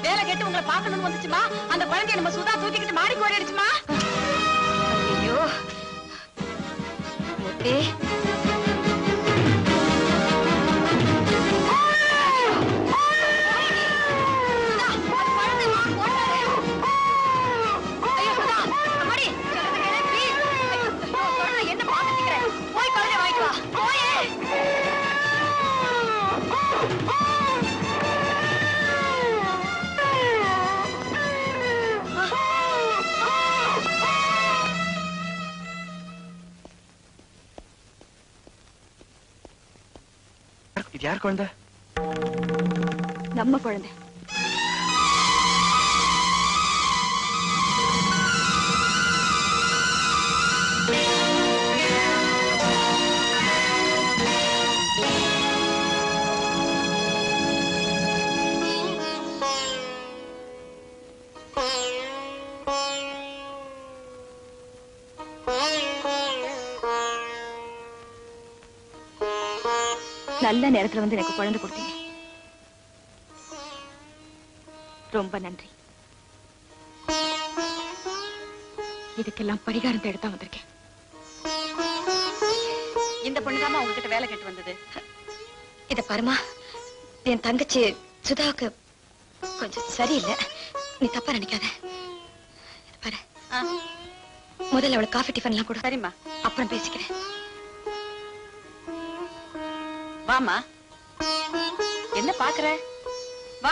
வேலை கேட்டு உங்களை பார்க்கணும்னு வந்துச்சுமா அந்த குழந்தைய நம்ம சுதா தூக்கிக்கிட்டு மாடி ஓடிடுச்சுமா ஐயோ மூர்த்தி என்ன பாத்துக்கிற போய் குழந்தை வாங்கிட்டு வா போயே இது யார் குழந்தை நம்ம குழந்தை நல்ல நேரத்துல வந்து எனக்கு குழந்தை கொடுத்தீங்க ரொம்ப நன்றி இதுக்கெல்லாம் பரிகாரம் தேட தான் வந்திருக்கேன் இந்த பொண்ணுதாம்மா உங்ககிட்ட வேலை கேட்டு வந்தது இத பாருமா என் தங்கச்சி சுதாவுக்கு கொஞ்சம் சரியில்லை நீ தப்பா நினைக்காத இத பாரு ஆ, முதல்ல அவளுக்கு காஃபி டிஃபன் எல்லாம் கொடு சரிம்மா அப்புறம் பேசிக்கிறேன் வாமா என்ன பாக்குற வா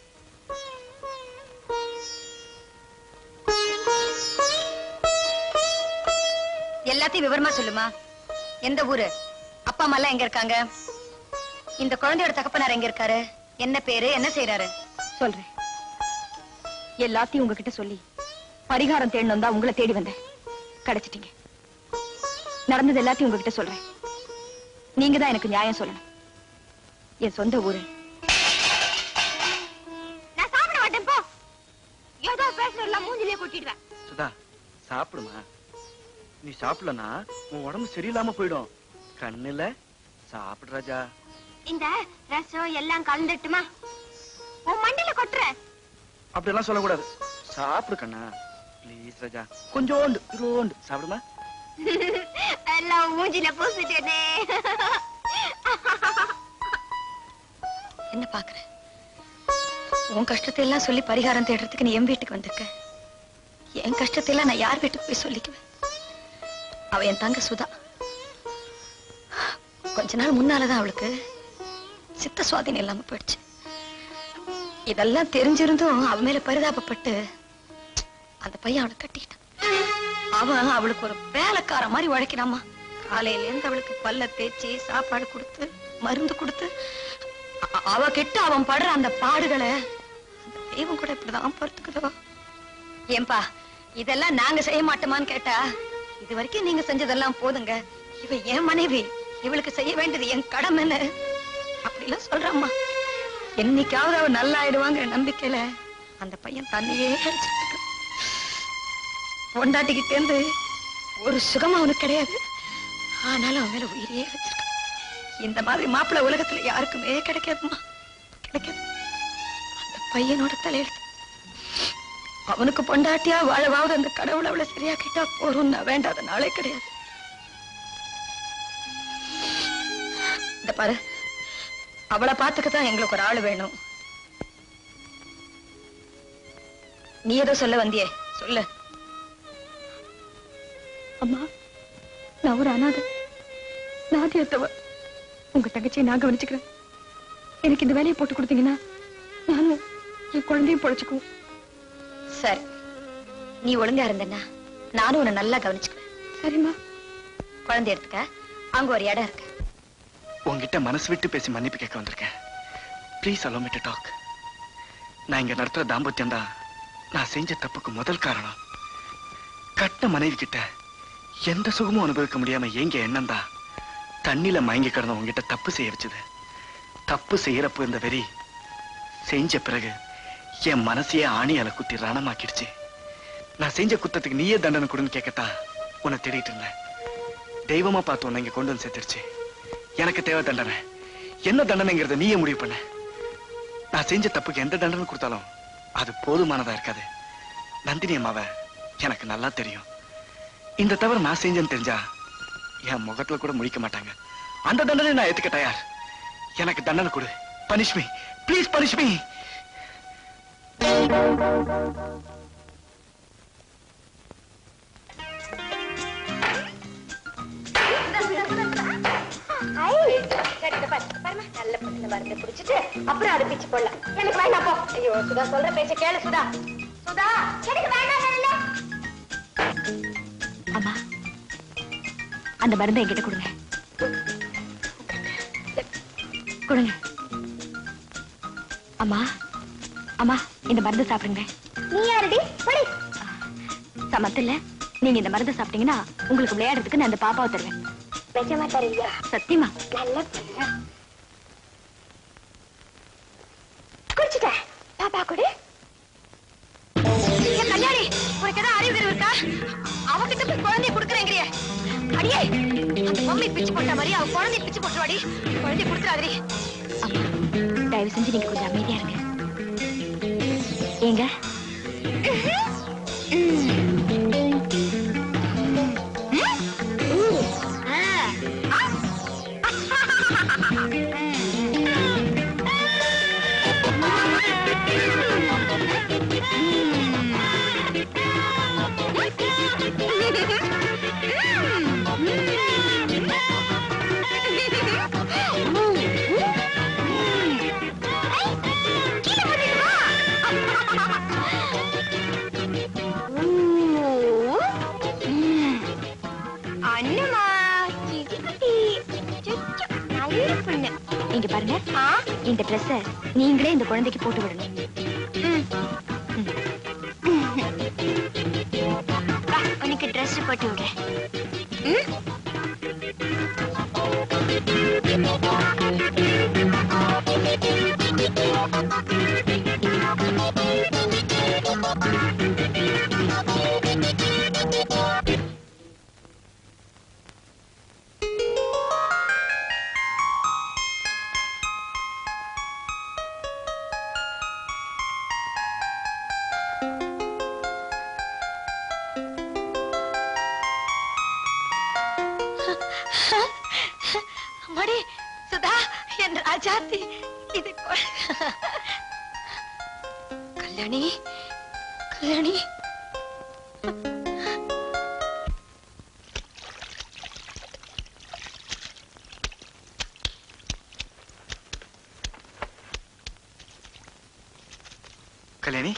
எல்லாத்தையும் விவரமா சொல்லுமா எந்த ஊரு அப்பா அம்மா எல்லாம் எங்க இருக்காங்க இந்த குழந்தையோட தகப்பனார் எங்க இருக்காரு என்ன பேரு என்ன செய்யறாரு சொல்றேன் எல்லாத்தையும் உங்ககிட்ட சொல்லி பரிகாரம் தேடணும் தான் உங்களை தேடி வந்தேன் கிடைச்சிட்டீங்க நடந்தது எல்லாத்தையும் உங்ககிட்ட சொல்றேன் நீங்க தான் எனக்கு நியாயம் சொல்லணும் என் சொந்த ஊரு நான் சாப்பிட மாட்டேன் போ ஏதோ பேசணும் மூஞ்சிலே கொட்டிடுவேன் சுதா சாப்பிடுமா நீ சாப்பிடலனா உன் உடம்பு சரியில்லாம போயிடும் கண்ணுல சாப்பிடு ராஜா இந்த ரசம் எல்லாம் கலந்துட்டுமா உன் மண்டையில கொட்டுற அப்படியெல்லாம் சொல்லக்கூடாது சாப்பிடு கண்ணா ப்ளீஸ் ராஜா கொஞ்சோண்டு இரோண்டு சாப்பிடுமா எல்லாம் மூஞ்சில பூசிட்டேனே என்ன பாக்குற உன் கஷ்டத்தை எல்லாம் சொல்லி பரிகாரம் தேடுறதுக்கு நீ என் வீட்டுக்கு வந்திருக்க என் கஷ்டத்தை எல்லாம் நான் யார் வீட்டுக்கு போய் சொல்லிக்குவேன் அவ என் தங்க சுதா கொஞ்ச நாள் முன்னாலதான் அவளுக்கு சித்த சுவாதீனம் இல்லாம போயிடுச்சு இதெல்லாம் தெரிஞ்சிருந்தும் அவ மேல பரிதாபப்பட்டு அந்த பையன் அவளை கட்டிக்கிட்டான் அவன் அவளுக்கு ஒரு வேலைக்கார மாதிரி உழைக்கிறாமா காலையில இருந்து அவளுக்கு பல்ல தேய்ச்சி சாப்பாடு கொடுத்து மருந்து கொடுத்து அ- அவ கிட்ட அவன் படுற அந்த பாடுகளை அந்த தெய்வம் கூட இப்படிதான் பொறுத்துக்குதோ ஏன்பா இதெல்லாம் நாங்க செய்ய மாட்டோமான்னு கேட்டா இது வரைக்கும் நீங்க செஞ்சதெல்லாம் போதுங்க இவ என் மனைவி இவளுக்கு செய்ய வேண்டியது என் கடமைன்னு அப்படிலாம் சொல்றாம்மா என்னைக்காவது அவ நல்லா ஆயிடுவாங்கிற நம்பிக்கையில அந்த பையன் தன்னையே அடிச்சிட்டு இருக்கான். பொண்டாட்டிக்கிட்டே இருந்து ஒரு சுகம் அவனுக்கு கிடையாது ஆனாலும் அவன் மேல உயிரையே வச்சிருக்கான் இந்த மாதிரி மாப்பிள்ளை உலகத்துல யாருக்குமே கிடைக்காதும்மா கிடைக்காது அந்த பையனோட தலையெழுத்து அவனுக்கு பொண்டாட்டியா வாழவாவது அந்த கடவுள் அவளை சரியாக்கிட்டா போறோம் நான் வேண்டாத நாளே கிடையாது இந்த பாரு அவளை பாத்துக்கத்தான் எங்களுக்கு ஒரு ஆள் வேணும் நீ ஏதோ சொல்ல வந்தியே சொல்லு அம்மா நான் ஒரு அனாதை நாதியத்தவ உங்க தங்கச்சியை நான் கவனிச்சுக்கிறேன் எனக்கு இந்த வேலையை போட்டு கொடுத்தீங்கன்னா நானும் என் குழந்தையும் பொழைச்சுக்குவோம் சரி நீ ஒழுங்கா இருந்தனா நானும் உன்னை நல்லா கவனிச்சுக்குவேன் சரிம்மா குழந்தை எடுத்துக்க அங்க ஒரு இடம் இருக்கு உன்கிட்ட மனசு விட்டு பேசி மன்னிப்பு கேட்க வந்திருக்கேன் please allow me to talk நான் இங்க நடத்துற தாம்பத்தியம் தான் நான் செஞ்ச தப்புக்கு முதல் காரணம் கட்ட மனைவி கிட்ட எந்த சுகமும் அனுபவிக்க முடியாம ஏங்க எண்ணம் தான் தண்ணில மயங்கி கிடந்த உங்ககிட்ட தப்பு செய்ய வச்சது தப்பு செய்யறப்போ இந்த வெறி செஞ்ச பிறகு என் மனசையே ஆணியால குத்தி ரணமாக்கிடுச்சு நான் செஞ்ச குத்தத்துக்கு நீயே தண்டனை கொடுன்னு கேட்கத்தான் உன்னை தேடிட்டு இருந்தேன் தெய்வமா பார்த்து உன்னை இங்க கொண்டு வந்து சேர்த்துடுச்சு எனக்கு தேவை தண்டனை என்ன தண்டனைங்கிறத நீயே முடிவு பண்ண நான் செஞ்ச தப்புக்கு எந்த தண்டனை கொடுத்தாலும் அது போதுமானதா இருக்காது நந்தினி அம்மாவை எனக்கு நல்லா தெரியும் இந்த தவிர நான் செஞ்சேன்னு தெரிஞ்சா என் முகத்துல கூட முழிக்க மாட்டாங்க அந்த தண்டனை நான் ஏத்துக்க தயார் எனக்கு தண்டனை கொடு punish me please punish me அப்புறம் அதை பிச்சு போடலாம் எனக்கு வேண்டாம் போ ஐயோ சுதா சொல்ற பேச்ச கேளு சுதா சுதா எனக்கு வேண்டாம் அம்மா அந்த மருந்தை என்கிட்ட கொடுங்க கொடுங்க அம்மா அம்மா இந்த மருந்து சாப்பிடுங்க நீ யாரடி படி சமத்துல நீங்க இந்த மருந்து சாப்பிட்டீங்கன்னா உங்களுக்கு விளையாடுறதுக்கு நான் அந்த பாப்பாவை தருவேன் நிஜமா தருவியா சத்தியமா நல்ல பொண்ணு. குடிச்சிட்டேன் பாப்பா குடி ஏன் கல்யாணி உனக்கு ஏதாவது அறிவு தெரிவு இருக்கா அவகிட்ட போய் குழந்தைய கொடுக்குறேங்கிறிய அடியே அந்த மம்மி பிச்சு போட்ட மாதிரி அவ குழந்தைய பிச்சு போட்டுவாடி குழந்தைய கொடுத்துறாதடி அம்மா தயவு செஞ்சு நீங்க கொஞ்சம் அமைதியா இருங்க ஏங்க அண்ணமா சிரிக்குட்டி சுச்சு, நல்ல பொண்ணு இங்க பாருங்க ஆ இந்த ட்ரெஸ்ஸ நீங்களே இந்த குழந்தைக்கு போட்டு விடணும் வா, உனக்கு ட்ரெஸ் போட்டு விடுறேன் ம்? மடி சுதா என் ராஜாத்தி இது கொ- கல்யாணி கல்யாணி கல்யாணி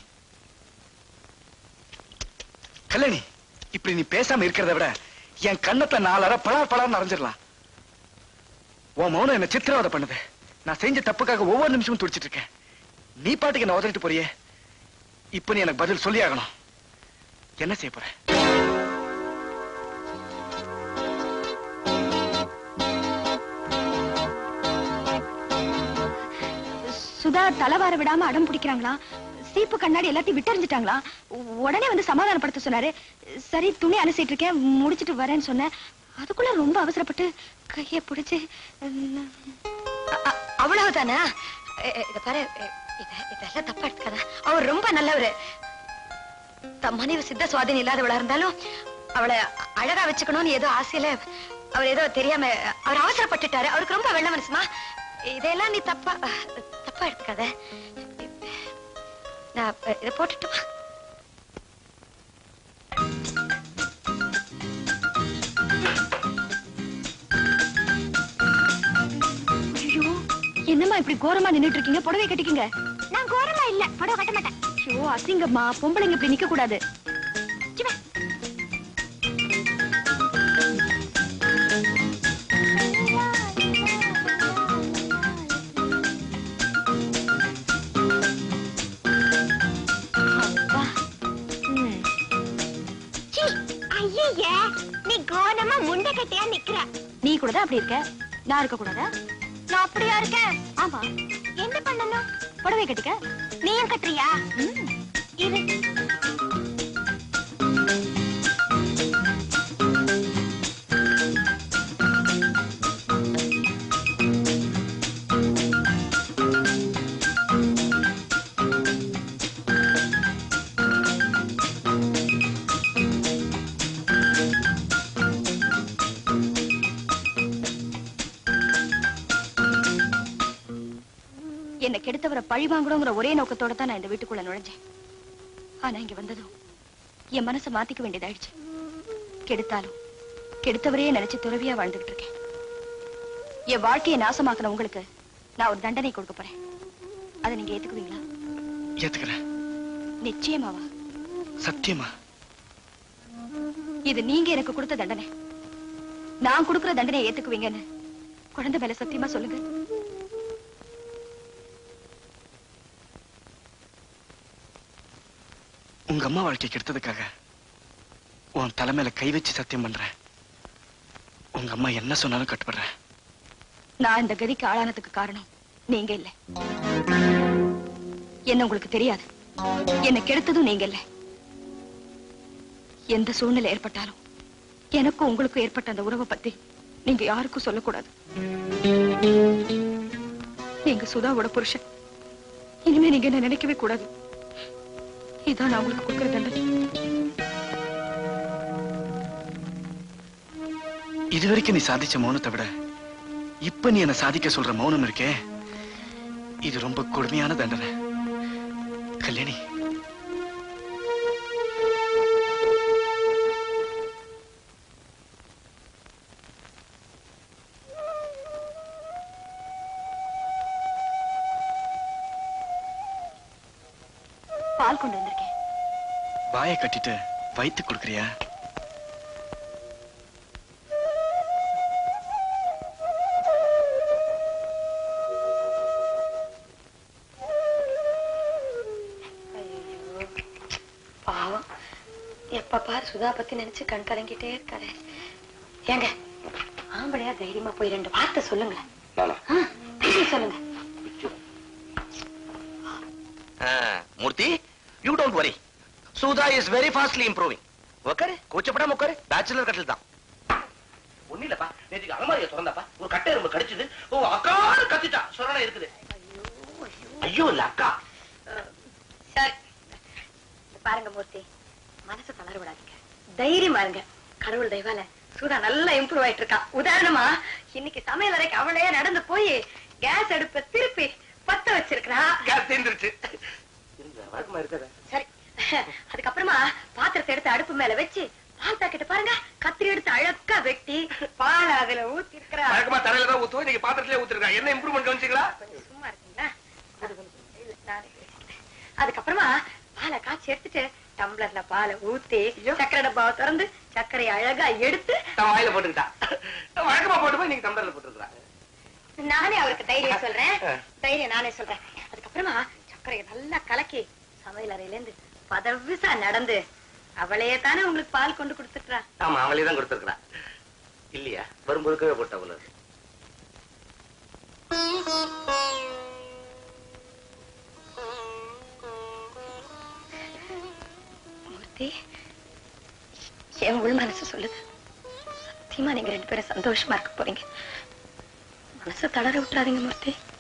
கல்யாணி இப்படி நீ பேசாம இருக்கிறத விட என் கண்ணத்தை நாலரை பலார் பலார் நிறைஞ்சிடலாம் உன் மௌனம் என்ன சித்திரவதை பண்ணுது நான் செஞ்ச தப்புக்காக ஒவ்வொரு நிமிஷமும் துடிச்சிட்டு இருக்கேன் நீ பாட்டுக்கு என்ன உதறிட்டு போறியே இப்ப நீ எனக்கு பதில் சொல்லி ஆகணும் என்ன செய்ய போற சுதா தலைவார விடாம அடம் பிடிக்கிறாங்களா சீப்பு கண்ணாடி எல்லாத்தையும் விட்டறிஞ்சிட்டாங்களா உடனே வந்து சமாதானப்படுத்த சொன்னாரு சரி துணி அலசிட்டு இருக்கேன் முடிச்சிட்டு வரேன்னு சொன்னேன் அதுக்குள்ள ரொம்ப அவசரப்பட்டு கைய பிடிச்சு உம், அ- அ- அவ்வளவுதானா எ- எ- இத பாரு எ- இத- இதெல்லாம் தப்பா எடுத்துக்காத அவர் ரொம்ப நல்லவரு தம் மனைவி சித்த சுவாதீனம் இல்லாதவளா இருந்தாலும் அவளை அ- அழகா வச்சுக்கணும்னு ஏதோ ஆசையில அவர் ஏதோ தெரியாம அவர் அவசரப்பட்டுட்டாரு அவருக்கு ரொம்ப வெள்ள மனசுமா இதெல்லாம் நீ தப்பா தப்பா எடுத்துக்காத நான் இதை போட்டுட்டுமா ஐயோ என்னம்மா இப்படி கோரமா நின்னுட்டு இருக்கீங்க புடவை கட்டிக்கங்க நான் கோரமா இல்ல புடவை கட்ட மாட்டேன் ஐயோ அசிங்கம்மா பொம்பளைங்க இப்படி நிக்க கூடாது சிவா. அப்பா. ம். சீ, ஐயையே, நீ கோலமா முண்டை கட்டையா நிக்கிற நீ கூட தான் அப்படி இருக்க நான் இருக்க கூடாதா நான் அப்படியா இருக்கேன் ஆமா என்ன பண்ணணும் புடவை கட்டிக்க நீயும் கட்டுறியா ம். இரு என்னை கெடுத்தவரை பழி வாங்கணுங்கிற ஒரே நோக்கத்தோட தான் நான் இந்த வீட்டுக்குள்ள நுழைஞ்சேன் ஆனா இங்க வந்ததும் என் மனசை மாத்திக்க வேண்டியதாயிடுச்சு கெடுத்தாலும் கெடுத்தவரையே நினைச்சு துறவியா வாழ்ந்துகிட்டு இருக்கேன் என் வாழ்க்கையை நாசமாக்கின உங்களுக்கு நான் ஒரு தண்டனை கொடுக்க போறேன் அதை நீங்க ஏத்துக்குவீங்களா ஏத்துக்கிறேன் நிச்சயமாவா சத்தியமா இது நீங்க எனக்கு கொடுத்த தண்டனை நான் கொடுக்கிற தண்டனை ஏத்துக்குவீங்கன்னு குழந்தை மேல சத்தியமா சொல்லுங்க உங்க அம்மா வாழ்க்கை கெடுத்ததுக்காக உன் தலைமையில கை வச்சு சத்தியம் பண்றேன் உங்க அம்மா என்ன சொன்னாலும் கட்டுப்படுறேன் நான் இந்த கதிக்கு ஆளானதுக்கு காரணம் நீங்க இல்ல என்ன உங்களுக்கு தெரியாது என்ன கெடுத்ததும் நீங்க இல்ல எந்த சூழ்நிலை ஏற்பட்டாலும் எனக்கும் உங்களுக்கும் ஏற்பட்ட அந்த உறவை பத்தி நீங்க யாருக்கும் சொல்லக்கூடாது நீங்க சுதாவோட புருஷன் இனிமே நீங்க என்ன நினைக்கவே கூடாது இதான் நான் உங்களுக்கு கொடுக்கிற தண்டனை இதுவரைக்கும் நீ சாதிச்ச மௌனத்தை விட இப்ப நீ என்ன சாதிக்க சொல்ற மௌனம் இருக்கே இது ரொம்ப கொடுமையான தண்டனை கல்யாணி பால் கொண்டு வந்திருக்கேன் வாயை கட்டிட்டு வயித்து கொடுக்குறியா பாவம் எப்ப பாரு சுதா பத்தி நினைச்சு கண் கலங்கிட்டே இருக்காரு ஏங்க ஆம்பளையா தைரியமா போய் ரெண்டு வார்த்தை சொல்லுங்களேன் ஆ, தைரியம் சொல்லுங்க மூர்த்தி you don't worry Sudha is very fastly improving உக்காரு கூச்சப்படாம உக்காரு பேச்சுலர் கட்டில் தான் ஒண்ணு இல்லப்பா நேற்றுக்கு அலமாரியை திறந்தாப்பா ஒரு கட்டை எறும்பு கடிச்சது ஓ அக்கான்னு கத்திட்டா சொரணை இருக்குது ஐயோ இல்ல அக்கா சரி இத பாருங்க மூர்த்தி மனசு தளர விடாதீங்க தைரியமா இருங்க கடவுள் தெய்வால சூடா நல்லா இம்ப்ரூவ் ஆயிட்டு இருக்கா உதாரணமா இன்னைக்கு சமையல் அறைக்கு அவளே நடந்து போய் கேஸ் அடுப்ப திருப்பி பத்த வச்சிருக்கா கேஸ் தீர்ந்துருச்சு இருங்க வழக்கமா இருக்காத சரி அதுக்கப்புறமா பாத்திரத்தை எடுத்து அடுப்பு மேல வச்சு பால் பாக்கெட் பாருங்க கத்திரி எடுத்து அழகா வெட்டி பால் அதுல ஊத்தி இருக்கிறா வழக்கமா தரையில தான் ஊத்துவோம் நீங்க பாத்திரத்திலே ஊத்திருக்கா என்ன இம்ப்ரூவ்மெண்ட் கவனிச்சீங்களா கொஞ்சம் சும்மா இருக்கீங்களா அது கொஞ்சம் இல்ல, நானே பேசிக்கிறேன். அதுக்கப்புறமா பாலை காய்ச்சி எடுத்துட்டு டம்ளர்ல பாலை ஊத்தி சக்கரை டப்பாவை திறந்து சர்க்கரையை அழகா எடுத்து நான் வாயில போட்டுக்கிட்டா வழக்கமா போட்டு போய் நீங்க டம்ளர்ல போட்டுருக்கா நானே அவருக்கு தைரியம் சொல்றேன் ஆ. தைரியம் நானே சொல்றேன் அதுக்கப்புறமா சர்க்கரையை நல்லா கலக்கி சமையல் அறையில இருந்து பதவிசா நடந்து அவளையே தானே உங்களுக்கு பால் கொண்டு கொடுத்துட்டா ஆமா அவளே தான் கொடுத்துருக்கா இல்லையா வரும்போது கீழே போட்ட அவ்வளவு மூர்த்தி என் உள் மனசு சொல்லுது சத்தியமா நீங்க ரெண்டு பேரும் சந்தோஷமா இருக்க போறீங்க மனசை தளர விட்டுறாதீங்க மூர்த்தி